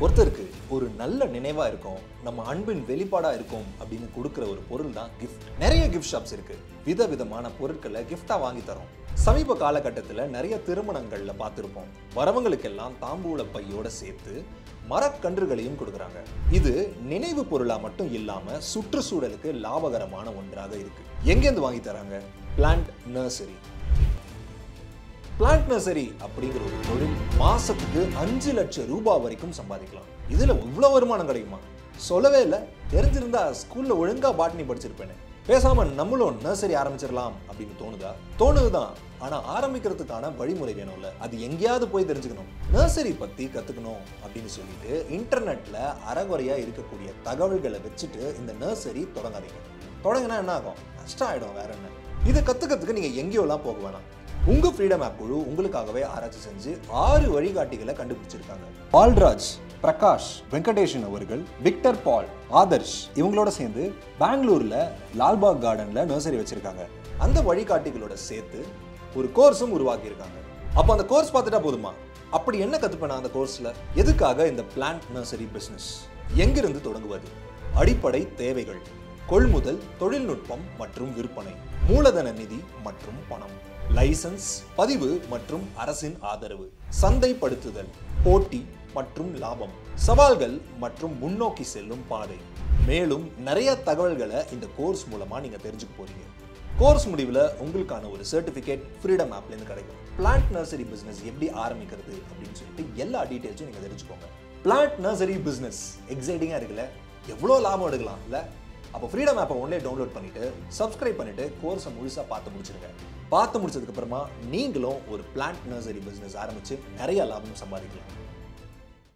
ஒருத்தருக்கு ஒரு நல்ல நினைவா இருக்கும் நம்ம அன்பின் வெளிப்பாடா இருக்கும் அப்படின்னு கொடுக்குற ஒரு பொருள் தான் கிஃப்ட் நிறைய கிஃப்ட் ஷாப்ஸ் இருக்கு விதவிதமான பொருட்களை கிஃப்டா வாங்கி தரோம் சமீப காலகட்டத்தில் நிறைய திருமணங்கள்ல பார்த்துருப்போம் வரவங்களுக்கெல்லாம் தாம்பூல பையோட சேர்த்து மரக்கன்றுகளையும் கொடுக்குறாங்க இது நினைவு பொருளா மட்டும் இல்லாம சுற்றுச்சூழலுக்கு லாபகரமான ஒன்றாக இருக்கு எங்கேருந்து வாங்கி தராங்க பிளான்ட் நர்சரி பிளான்ட் நர்சரி அப்படிங்கிற ஒரு தொழில் மாசத்துக்கு அஞ்சு லட்சம் ரூபாய் வரைக்கும் சம்பாதிக்கலாம் இதுல இவ்வளவு வருமானம் கிடைக்குமா சொல்லவே இல்லை தெரிஞ்சிருந்தா ஸ்கூல்ல ஒழுங்கா பாட்னி படிச்சிருப்பேனே பேசாம நம்மளும் நர்சரி ஆரம்பிச்சிடலாம் அப்படின்னு தோணுதா தோணுதுதான் ஆனா ஆரம்பிக்கிறதுக்கான வழிமுறை வேணும்ல அது எங்கேயாவது போய் தெரிஞ்சுக்கணும் நர்சரி பத்தி கத்துக்கணும் அப்படின்னு சொல்லிட்டு இன்டர்நெட்ல அறகுறையா இருக்கக்கூடிய தகவல்களை வச்சுட்டு இந்த நர்சரி தொடங்காதீங்க தொடங்கினா என்ன ஆகும் நஷ்டம் ஆயிடும் வேற என்ன இதை கத்துக்கிறதுக்கு நீங்க எங்கேயோலாம் போக வேணாம் உங்க ஃப்ரீடம் ஆப் குழு உங்களுக்காகவே ஆராய்ச்சி செஞ்சு ஆறு வழிகாட்டிகளை கண்டுபிடிச்சிருக்காங்க பால்ராஜ் பிரகாஷ் வெங்கடேஷன் அவர்கள் விக்டர் பால் ஆதர்ஷ் இவங்களோட சேர்ந்து பெங்களூர்ல லால்பாக் கார்டன்ல நர்சரி வச்சிருக்காங்க அந்த வழிகாட்டிகளோட சேர்த்து ஒரு கோர்ஸும் உருவாக்கி இருக்காங்க அப்போ அந்த கோர்ஸ் பார்த்துட்டா போதுமா அப்படி என்ன கத்துப்பேன் அந்த கோர்ஸ்ல எதுக்காக இந்த பிளான்ட் நர்சரி பிசினஸ் எங்கிருந்து தொடங்குவது அடிப்படை தேவைகள் கொள்முதல் தொழில்நுட்பம் மற்றும் விற்பனை மூலதன நிதி மற்றும் பணம் லைசன்ஸ் பதிவு மற்றும் அரசின் ஆதரவு சந்தைப்படுத்துதல் போட்டி மற்றும் லாபம் சவால்கள் மற்றும் முன்னோக்கி செல்லும் பாதை மேலும் நிறைய தகவல்களை இந்த கோர்ஸ் மூலமா நீங்க தெரிஞ்சுக்க போறீங்க கோர்ஸ் முடிவில் உங்களுக்கான ஒரு சர்டிஃபிகேட் ஃப்ரீடம் ஆப்லேருந்து கிடைக்கும் பிளான்ட் நர்சரி பிஸ்னஸ் எப்படி ஆரம்பிக்கிறது அப்படின்னு சொல்லிட்டு எல்லா டீட்டெயில்ஸும் நீங்கள் தெரிஞ்சுக்கோங்க பிளான்ட் நர்சரி பிஸ்னஸ் எக்ஸைட்டிங்காக இருக்குல்ல எவ்வளோ லாபம் எடுக்கலாம் இல்லை அப்போ ஃப்ரீடம் ஆப்பை ஒன்றே டவுன்லோட் பண்ணிட்டு சப்ஸ்கிரைப் பண்ணிட்டு கோர்ஸை முழுசாக பார்த்து முடிச்சிருங்க பார்த்து முடிச்சதுக்கு அப்புறமா நீங்களும் ஒரு பிளான்ட் நர்சரி பிஸ்னஸ் ஆரம்பிச்சு நிறைய லாபம் சம்பாதிக்கலாம்